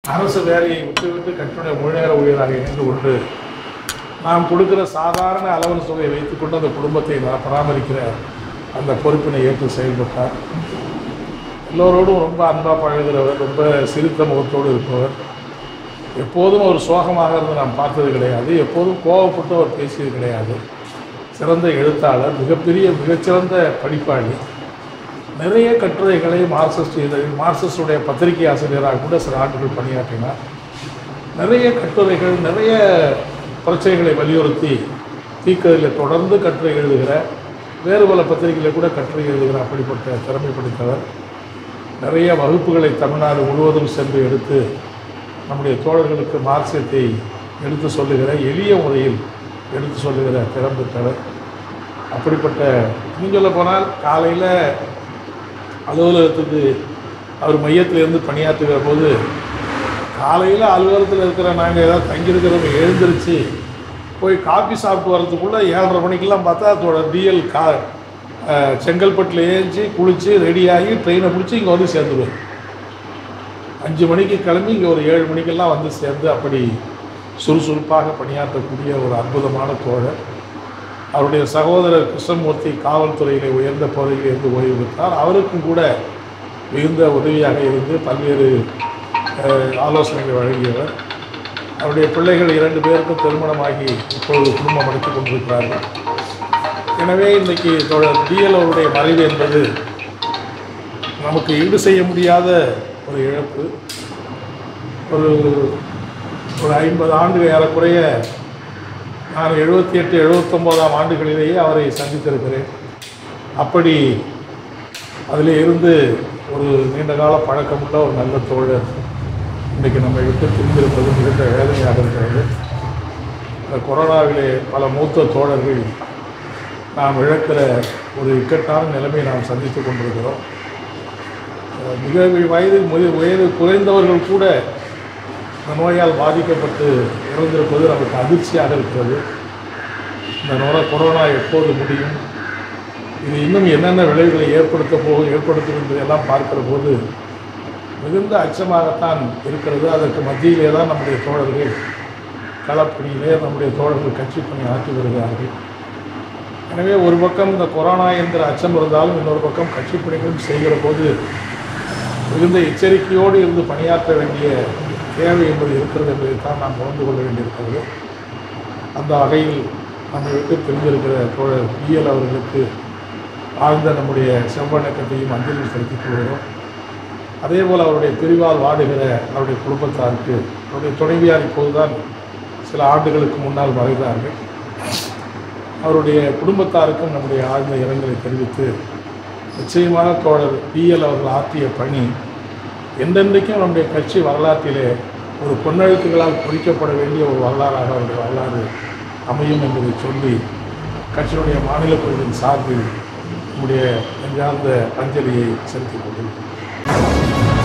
அரசு வேலையை விட்டுவிட்டு கட்சியுடைய முழுநேர ஊழியராக இணைந்து கொண்டு நாம் கொடுக்கிற சாதாரண அலவன்ஸ் தொகையை வைத்துக்கொண்டு அந்த குடும்பத்தை நான் பராமரிக்கிற அந்த பொறுப்பினை ஏற்று செயல்பட்டார் எல்லோரோடும் ரொம்ப அன்பாக பழகுகிறவர் ரொம்ப சிரித்த முகத்தோடு இருப்பவர் எப்போதும் ஒரு சோகமாக இருந்து நாம் பார்த்தது கிடையாது எப்போதும் கோவப்பட்டு அவர் பேசியது கிடையாது சிறந்த எழுத்தாளர் மிகப்பெரிய மிகச்சிறந்த படிப்பாளி நிறைய கட்டுரைகளை மார்க்சிஸ்ட் இதழில் மார்க்சிஸ்டுடைய பத்திரிகை ஆசிரியராக கூட சில ஆண்டுகள் பணியாற்றினார் நிறைய கட்டுரைகள் நிறைய பிரச்சனைகளை வலியுறுத்தி தீக்கதில் தொடர்ந்து கட்டுரை எழுதுகிற வேறு பல பத்திரிகைகளில் கூட கட்டுரை எழுதுகிற அப்படிப்பட்ட திறமை படைத்தவர் நிறைய வகுப்புகளை தமிழ்நாடு முழுவதும் சென்று எடுத்து நம்முடைய தோழர்களுக்கு மார்க்சியத்தை எடுத்து சொல்லுகிற எளிய முறையில் எடுத்து சொல்லுகிற திறம் பெற்றவர் அப்படிப்பட்ட இன்னும் சொல்ல போனால் காலையில் அலுவலகத்துக்கு அவர் மையத்தில் இருந்து பணியாற்றுகிற போது காலையில் அலுவலகத்தில் இருக்கிற நாங்கள் ஏதாவது தங்கியிருக்கிறவங்க எழுந்திருச்சு போய் காபி சாப்பிட்டு வர்றதுக்குள்ளே ஏழரை மணிக்கெல்லாம் பார்த்தா அதோட டிஎல் கா அஹ், செங்கல்பட்டில் ஏஞ்சி குளித்து ரெடியாகி ட்ரெயினை பிடிச்சி இங்கே வந்து சேர்ந்துருவேன் அஞ்சு மணிக்கு கிளம்பி இங்கே ஒரு ஏழு மணிக்கெல்லாம் வந்து சேர்ந்து அப்படி சுறுசுறுப்பாக பணியாற்றக்கூடிய ஒரு அற்புதமான தோழர் அவருடைய சகோதரர் கிருஷ்ணமூர்த்தி காவல்துறையிலே உயர்ந்த பதவியில் இருந்து ஓய்வு பெற்றார் அவருக்கும் கூட மிகுந்த உதவியாக இருந்து பல்வேறு அஹ், ஆலோசனைகளை வழங்கியவர் அவருடைய பிள்ளைகள் இரண்டு பேருக்கும் திருமணமாகி இப்பொழுது குடும்பம் நடத்தி கொண்டிருக்கிறார்கள் எனவே இன்றைக்கி தோழர் டிஎல் அவருடைய மறைவு என்பது நமக்கு ஈடு செய்ய முடியாத ஒரு இழப்பு ஒரு ஒரு ஐம்பது ஆண்டுகள் ஏறக்குறைய நான் எழுபத்தி எட்டு எழுபத்தொம்போதாம் ஆண்டுகளிலேயே அவரை சந்தித்திருக்கிறேன் அப்படி அதிலே இருந்து ஒரு நீண்ட கால பழக்கமுள்ள ஒரு நல்ல தோழர் இன்றைக்கு நம்மை விட்டு பிரிந்திருப்பது மிகுந்த வேதனையாக இருக்கிறது இந்த கொரோனாவிலே பல மூத்த தோழர்கள் நாம் இழக்கிற ஒரு இக்கட்டான நிலைமையை நாம் சந்தித்து கொண்டிருக்கிறோம் அஹ் மிக வயது மு- வயது குறைந்தவர்கள் கூட இந்த நோயால் பாதிக்கப்பட்டு இறந்திருப்பது நமக்கு அதிர்ச்சியாக இருக்கிறது இந்த நோர கொரோனா எப்போது முடியும் இது இன்னும் என்னென்ன விளைவுகளை ஏற்படுத்த போகும் ஏற்படுத்தும் என்பதையெல்லாம் பார்க்கிற போது மிகுந்த அச்சமாகத்தான் இருக்கிறது அதற்கு மத்தியிலே தான் நம்முடைய தோழர்கள் களப்பணியிலே நம்முடைய தோழர்கள் கட்சி பணி ஆற்றி வருகிறார்கள் எனவே ஒரு பக்கம் இந்த கொரோனா என்கிற அச்சம் இருந்தாலும் இன்னொரு பக்கம் கட்சி பணிகளும் செய்கிற போது மிகுந்த எச்சரிக்கையோடு இருந்து பணியாற்ற வேண்டிய தேவை என்பது இருக்கிறது என்பதைத்தான் நாம் உணர்ந்து கொள்ள வேண்டியிருக்கிறது அந்த வகையில் நம்மை விட்டு பிரிந்திருக்கிற தோழர் பிஎல் அவர்களுக்கு ஆழ்ந்த நம்முடைய செவ்வணக்கத்தையும் அஞ்சலி செலுத்திக் கொள்கிறோம் அதே போல் அவருடைய பிரிவால் வாடுகிற அவருடைய குடும்பத்தாருக்கு அவருடைய துணைவியார் இப்போதுதான் சில ஆண்டுகளுக்கு முன்னால் மறைந்தார்கள் அவருடைய குடும்பத்தாருக்கும் நம்முடைய ஆழ்ந்த இரங்கலை தெரிவித்து நிச்சயமாக தோழர் பிஎல் அவர்கள் ஆற்றிய பணி என்றென்றைக்கும் நம்முடைய கட்சி வரலாற்றிலே ஒரு பொன்னெழுத்துக்களால் குறிக்கப்பட வேண்டிய ஒரு வரலாறாக அவருடைய வரலாறு அமையும் என்பதை சொல்லி கட்சியினுடைய மாநில குழுவின் சார்பில் நம்முடைய நெஞ்சார்ந்த அஞ்சலியை செலுத்திக் கொண்டிருக்கிறோம்